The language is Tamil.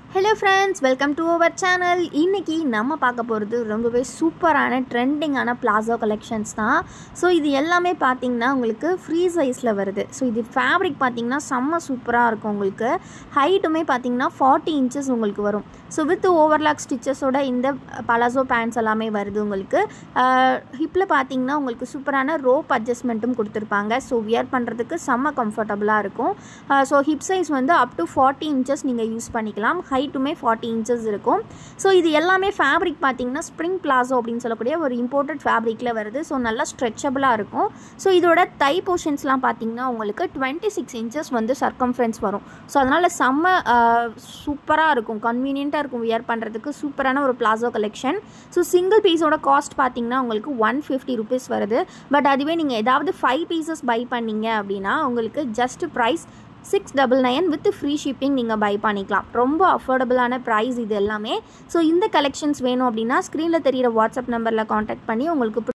hello friends welcome to our channel இன்றைக்கி நம்ம பார்க்க போகிறது ரொம்பவே சூப்பரான ட்ரெண்டிங்கான பிளாசோ கலெக்ஷன்ஸ் தான் ஸோ இது எல்லாமே பார்த்தீங்கன்னா உங்களுக்கு ஃப்ரீ சைஸில் வருது ஸோ இது ஃபேப்ரிக் பார்த்தீங்கன்னா செம்ம சூப்பராக இருக்கும் உங்களுக்கு ஹைட்டுமே பார்த்தீங்கன்னா ஃபார்ட்டி இன்ச்சஸ் உங்களுக்கு வரும் ஸோ வித் ஓவர்லாக் ஸ்டிச்சஸோட இந்த பலாசோ பேண்ட்ஸ் எல்லாமே வருது உங்களுக்கு ஹிப்பில் பார்த்தீங்கன்னா உங்களுக்கு சூப்பரான ரோப் அட்ஜஸ்ட்மெண்ட்டும் கொடுத்துருப்பாங்க ஸோ வியர் பண்ணுறதுக்கு செம்ம கம்ஃபர்டபுளாக இருக்கும் ஸோ ஹிப் சைஸ் வந்து அப் டு ஃபார்ட்டி இன்ச்சஸ் நீங்கள் யூஸ் பண்ணிக்கலாம் ஹைட்டுமே ஃபார்ட்டி இன்ச்சஸ் இருக்கும் ஸோ இது எல்லாமே ஃபேப்ரிக் பார்த்தீங்கன்னா ஸ்ப்ரிங் பிளாசோ அப்படின்னு சொல்லக்கூடிய ஒரு இம்போர்ட்டட் ஃபேப்ரிக்கில் வருது ஸோ நல்லா ஸ்ட்ரெச்சபிளாக இருக்கும் ஸோ இதோட தை போர்ஷன்ஸ்லாம் பார்த்தீங்கன்னா உங்களுக்கு டுவெண்ட்டி சிக்ஸ் இன்ச்சஸ் வந்து சர்க்கம்ஃபரன்ஸ் வரும் ஸோ அதனால் செம்ம சூப்பராக இருக்கும் கன்வீனியண்ட்டாக இருக்கும் வியர் பண்ணுறதுக்கு சூப்பரான ஒரு பிளாசோ கலெக்ஷன் ஸோ சிங்கிள் பீஸோட காஸ்ட் பார்த்தீங்கன்னா உங்களுக்கு ஒன் ஃபிஃப்டி ருபீஸ் வருது பட் அதுவே நீங்கள் ஏதாவது ஃபைவ் பீசஸ் பை பண்ணீங்க அப்படின்னா உங்களுக்கு just price six double nine with free shipping நீங்கள் பை பண்ணிக்கலாம் ரொம்ப அஃபோர்டபுளான ப்ரைஸ் இது எல்லாமே ஸோ இந்த கலெக்ஷன்ஸ் வேணும் அப்படின்னா ஸ்க்ரீனில் தெரியிற வாட்ஸ்அப் நம்பரில் காண்டாக்ட் பண்ணி உங்களுக்கு